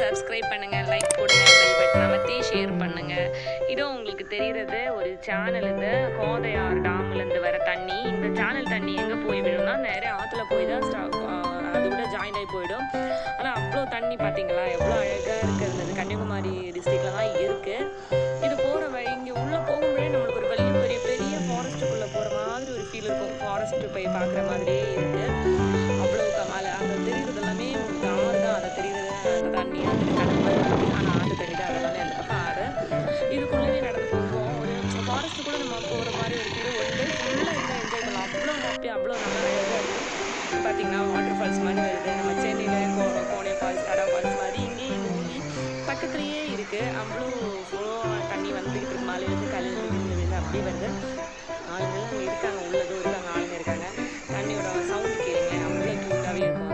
subscribe பண்ணுங்கள் like போடுங்க bell button அமைத்தி share பண்ணுங்கள் இதோ உங்களுக்கு தெரிகிறது ஒரு சேனல் இது கோதையார் டேம்லேருந்து வர தண்ணி இந்த சேனல் தண்ணி எங்கே போய் விடும்னா நேரே ஆற்றுல போய் தான் ஸ்டா அது கூட ஜாயின் ஆகி போயிடும் ஆனால் அவ்வளோ தண்ணி பார்த்தீங்களா எவ்வளோ அழகாக இருக்கிறது கன்னியாகுமரி டிஸ்ட்ரிக்டில் தான் இருக்குது இது போகிற வழி இங்கே உள்ளே போகும்போதே நம்மளுக்கு ஒரு பெரிய பெரிய பெரிய ஃபாரஸ்ட்டுக்குள்ளே போகிற மாதிரி ஒரு ஃபீல் இருக்கும் ஃபாரஸ்ட் போய் பார்க்குற மாதிரியே இருக்குது அவ்வளோ கமால அங்கே தெரியுறது எல்லாமே உங்களுக்கு ஆறு தான் அதை தெரியுறது அந்த தண்ணி அந்த கடல் மாதிரி இருக்குது ஆனால் ஆறு தண்ணி தான் அதெல்லாமே அந்த பக்கம் ஆறு இதுக்குள்ளேயே நடந்து போவோம் ஒரு ஃபாரஸ்ட்டு கூட நம்ம போகிற மாதிரி ஒரு ஃபீல் ஒரு டே ஃபுல்லாக இருந்தால் என்ஜாய் பண்ணலாம் அவ்வளோ ஹாப்பி அவ்வளோ நல்லா அழகாக இருக்கும் பார்த்தீங்கன்னா வாட்டர் ஃபால்ஸ் மாதிரி வருது நம்ம சென்னையில் கோ கோனே ஃபால்ஸ் கடா ஃபால்ஸ் மாதிரி இங்கேயும் ஊங்கி பக்கத்துலேயே இருக்குது அவ்வளோ ஃப்ளோ தண்ணி வந்துக்கிட்டு இருக்கு மலையிலேருந்து கல் விழுந்து அப்படியே வருது ஆளுங்கெல்லாம் அங்கே இருக்காங்க உள்ளதும் இருக்காங்க ஆளுங்க இருக்காங்க தண்ணியோட சவுண்ட் கேளுங்க அவ்வளோ க்யூட்டாகவே இருக்கும்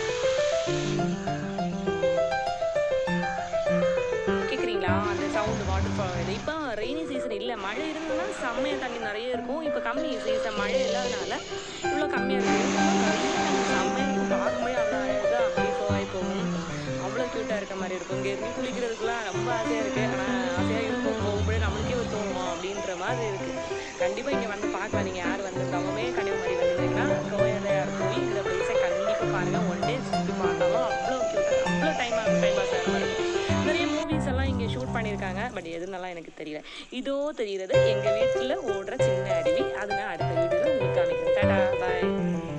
கேட்குறீங்களா அந்த சவுண்டு வாட்டர் ஃபால் இது இப்போ ரெய்னி சீசன் இல்லை மழை இருந்ததுன்னா செம்மையாக தண்ணி நிறைய இருக்கும் இப்போ கம்மி சீசன் மழை இல்லாதனால இவ்வளோ கம்மியாக இருக்குது செம்மையாக இருக்கும் பார்க்கும்போது அவ்வளோ அழகாக அப்படியே ஃப்ளோ ஆகி போகும் அவ்வளோ க்யூட்டாக இருக்க மாதிரி இருக்கும் இங்கே இருந்து குளிக்கிறதுக்குலாம் ரொம்ப ஆசையாக இருக்குது ஆனால் ஆசையாக இருக்கும் போகும்போது நம்மளுக்கே ஒரு தோணும் அப்படின்ற மாதிரி இருக்குது கண்டிப்பாக இங்கே வந்து பார்க்கலாம் நீங்கள் யார் வந்திருந்தாலுமே கன்னியாகுமரி வந்திருந்தீங்கன்னா கோயலையார் போய் இந்த பிளேஸை கண்டிப்பாக பாருங்கள் ஒன் டே சுற்றி பார்த்தாலும் அவ்வளோ க்யூட் அவ்வளோ டைம் ஆகும் டைம் பாஸ் ஆகிற மாதிரி இருக்கும் நிறைய மூவிஸ் எல்லாம் இங்கே ஷூட் பண்ணியிருக்காங்க பட் எதுனாலாம் எனக்கு தெரியல இதோ தெரிகிறது எங்கள் வீட்டில் ஓடுற சின்ன அருவி அது நான் அடுத்த வீடியோவில் உங்களுக்கு காமிக்கிறேன் டாடா பாய்